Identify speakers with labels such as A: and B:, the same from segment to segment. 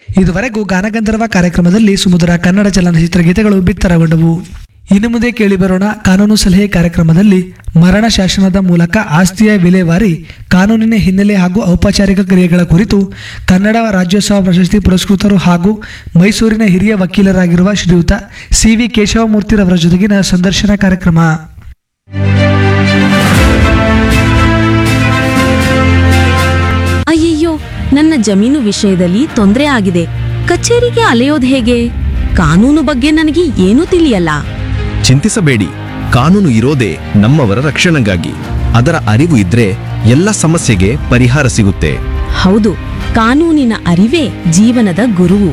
A: ಇದುವರೆಗೂ ಗಾನಗಂಧರ್ವ ಕಾರ್ಯಕ್ರಮದಲ್ಲಿ ಸುಮಧುರ ಕನ್ನಡ ಚಲನಚಿತ್ರ ಗೀತೆಗಳು ಬಿತ್ತರಗೊಂಡವು ಇನ್ನು ಮುಂದೆ ಕೇಳಿಬರೋಣ ಕಾನೂನು ಸಲಹೆ ಕಾರ್ಯಕ್ರಮದಲ್ಲಿ ಮರಣ ಶಾಸನದ ಮೂಲಕ ಆಸ್ತಿಯ ವಿಲೇವಾರಿ ಕಾನೂನಿನ ಹಿನ್ನೆಲೆ ಹಾಗೂ ಔಪಚಾರಿಕ ಕ್ರಿಯೆಗಳ ಕುರಿತು ಕನ್ನಡ ರಾಜ್ಯೋತ್ಸವ ಪ್ರಶಸ್ತಿ ಪುರಸ್ಕೃತರು ಹಾಗೂ ಮೈಸೂರಿನ ಹಿರಿಯ ವಕೀಲರಾಗಿರುವ ಶ್ರೀಯುತ ಸಿ ವಿ ಕೇಶವಮೂರ್ತಿರವರ ಜೊತೆಗಿನ ಸಂದರ್ಶನ ಕಾರ್ಯಕ್ರಮ
B: ಅಯ್ಯಯ್ಯೋ ನನ್ನ ಜಮೀನು ವಿಷಯದಲ್ಲಿ ತೊಂದರೆ ಆಗಿದೆ ಕಚೇರಿಗೆ ಅಲೆಯೋದು ಹೇಗೆ ಕಾನೂನು ಬಗ್ಗೆ ನನಗೆ ಏನೂ ತಿಳಿಯಲ್ಲ
C: ಚಿಂತಿಸಬೇಡಿ ಕಾನೂನು ಇರೋದೇ ನಮ್ಮವರ ರಕ್ಷಣೆಗಾಗಿ ಅದರ ಅರಿವು ಇದ್ರೆ ಎಲ್ಲ ಸಮಸ್ಯೆಗೆ ಪರಿಹಾರ ಸಿಗುತ್ತೆ
B: ಹೌದು ಕಾನೂನಿನ ಅರಿವೇ ಜೀವನದ ಗುರುವು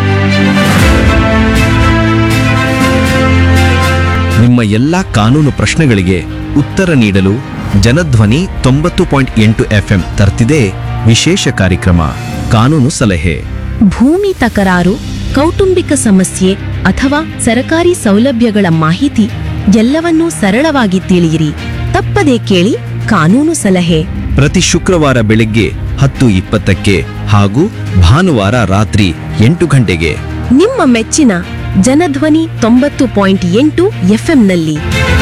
C: ನಿಮ್ಮ ಎಲ್ಲ ಕಾನೂನು ಪ್ರಶ್ನೆಗಳಿಗೆ ಉತ್ತರ ನೀಡಲು ಜನಧ್ವನಿ ತೊಂಬತ್ತು ಪಾಯಿಂಟ್ ಎಂಟು ಎಫ್ಎಂ ತರ್ತಿದೆ ವಿಶೇಷ ಕಾರ್ಯಕ್ರಮ ಕಾನೂನು ಸಲಹೆ
B: ಭೂಮಿ ತಕರಾರು ಕೌಟುಂಬಿಕ ಸಮಸ್ಯೆ ಅಥವಾ ಸರಕಾರಿ ಸೌಲಭ್ಯಗಳ ಮಾಹಿತಿ ಎಲ್ಲವನ್ನೂ ಸರಳವಾಗಿ ತಿಳಿಯಿರಿ ತಪ್ಪದೇ ಕೇಳಿ ಕಾನೂನು ಸಲಹೆ
C: ಪ್ರತಿ ಶುಕ್ರವಾರ ಬೆಳಗ್ಗೆ ಹತ್ತು ಇಪ್ಪತ್ತಕ್ಕೆ ಹಾಗೂ ಭಾನುವಾರ ರಾತ್ರಿ ಎಂಟು ಗಂಟೆಗೆ
B: ನಿಮ್ಮ ಮೆಚ್ಚಿನ ಜನಧ್ವನಿ ತೊಂಬತ್ತು ಪಾಯಿಂಟ್ ಎಂಟು ಎಫ್ಎಂನಲ್ಲಿ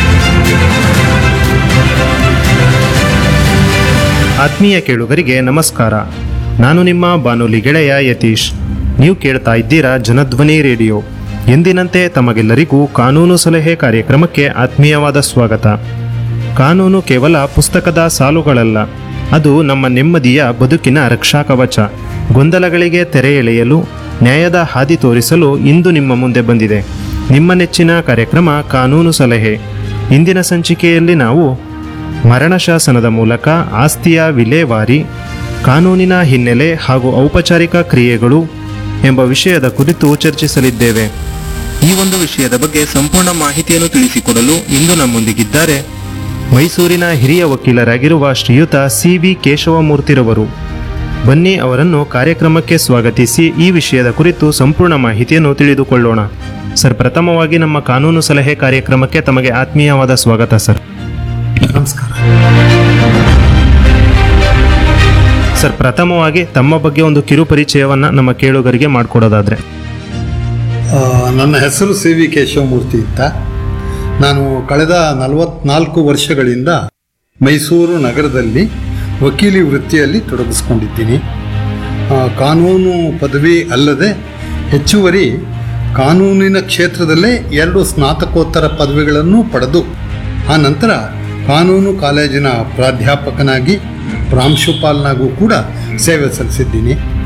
D: ಆತ್ಮೀಯ ಕೇಳುಗರಿಗೆ ನಮಸ್ಕಾರ ನಾನು ನಿಮ್ಮ ಬಾನುಲಿ ಗೆಳೆಯ ಯತೀಶ್ ನೀವು ಕೇಳ್ತಾ ಇದ್ದೀರಾ ಜನಧ್ವನಿ ರೇಡಿಯೋ ಎಂದಿನಂತೆ ತಮಗೆಲ್ಲರಿಗೂ ಕಾನೂನು ಸಲಹೆ ಕಾರ್ಯಕ್ರಮಕ್ಕೆ ಆತ್ಮೀಯವಾದ ಸ್ವಾಗತ ಕಾನೂನು ಕೇವಲ ಪುಸ್ತಕದ ಸಾಲುಗಳಲ್ಲ ಅದು ನಮ್ಮ ನೆಮ್ಮದಿಯ ಬದುಕಿನ ರಕ್ಷಾ ಕವಚ ಗೊಂದಲಗಳಿಗೆ ತೆರೆ ಎಳೆಯಲು ನ್ಯಾಯದ ಹಾದಿ ತೋರಿಸಲು ಇಂದು ನಿಮ್ಮ ಮುಂದೆ ಬಂದಿದೆ ನಿಮ್ಮ ನೆಚ್ಚಿನ ಕಾರ್ಯಕ್ರಮ ಕಾನೂನು ಸಲಹೆ ಇಂದಿನ ಸಂಚಿಕೆಯಲ್ಲಿ ನಾವು ಮರಣಶಾಸನದ ಮೂಲಕ ಆಸ್ತಿಯ ವಿಲೇವಾರಿ ಕಾನೂನಿನ ಹಿನ್ನೆಲೆ ಹಾಗೂ ಔಪಚಾರಿಕ ಕ್ರಿಯೆಗಳು ಎಂಬ ವಿಷಯದ ಕುರಿತು ಚರ್ಚಿಸಲಿದ್ದೇವೆ ಈ ಒಂದು ವಿಷಯದ ಬಗ್ಗೆ ಸಂಪೂರ್ಣ ಮಾಹಿತಿಯನ್ನು ತಿಳಿಸಿಕೊಡಲು ಇಂದು ನಮ್ಮೊಂದಿಗಿದ್ದಾರೆ ಮೈಸೂರಿನ ಹಿರಿಯ ವಕೀಲರಾಗಿರುವ ಶ್ರೀಯುತ ಸಿ ವಿ ಕೇಶವಮೂರ್ತಿರವರು ಬನ್ನಿ ಅವರನ್ನು ಕಾರ್ಯಕ್ರಮಕ್ಕೆ ಸ್ವಾಗತಿಸಿ ಈ ವಿಷಯದ ಕುರಿತು ಸಂಪೂರ್ಣ ಮಾಹಿತಿಯನ್ನು ತಿಳಿದುಕೊಳ್ಳೋಣ ಸರ್ ಪ್ರಥಮವಾಗಿ ನಮ್ಮ ಕಾನೂನು ಸಲಹೆ ಕಾರ್ಯಕ್ರಮಕ್ಕೆ ತಮಗೆ ಆತ್ಮೀಯವಾದ ಸ್ವಾಗತ ಸರ್
E: ನಮಸ್ಕಾರ
D: ಸರ್ ಪ್ರಥಮವಾಗಿ ತಮ್ಮ ಬಗ್ಗೆ ಒಂದು ಕಿರು ಪರಿಚಯವನ್ನ ನಮ್ಮ ಕೇಳುಗರಿಗೆ ಮಾಡಿಕೊಡೋದಾದ್ರೆ
E: ಆ, ನನ್ನ ಹೆಸರು ಸಿ ವಿ ಕೇಶವಮೂರ್ತಿ ಅಂತ ನಾನು ಕಳೆದ ನಲವತ್ನಾಲ್ಕು ವರ್ಷಗಳಿಂದ ಮೈಸೂರು ನಗರದಲ್ಲಿ ವಕೀಲಿ ವೃತ್ತಿಯಲ್ಲಿ ತೊಡಗಿಸ್ಕೊಂಡಿದ್ದೀನಿ ಆ, ಕಾನೂನು ಪದವಿ ಅಲ್ಲದೆ ಹೆಚ್ಚುವರಿ ಕಾನೂನಿನ ಕ್ಷೇತ್ರದಲ್ಲೇ ಎರಡು ಸ್ನಾತಕೋತ್ತರ ಪದವಿಗಳನ್ನು ಪಡೆದು ಆ ನಂತರ ಕಾನೂನು ಕಾಲೇಜಿನ ಪ್ರಾಧ್ಯಾಪಕನಾಗಿ ಪ್ರಾಂಶುಪಾಲನಾಗೂ ಕೂಡ ಸೇವೆ ಸಲ್ಲಿಸಿದ್ದೀನಿ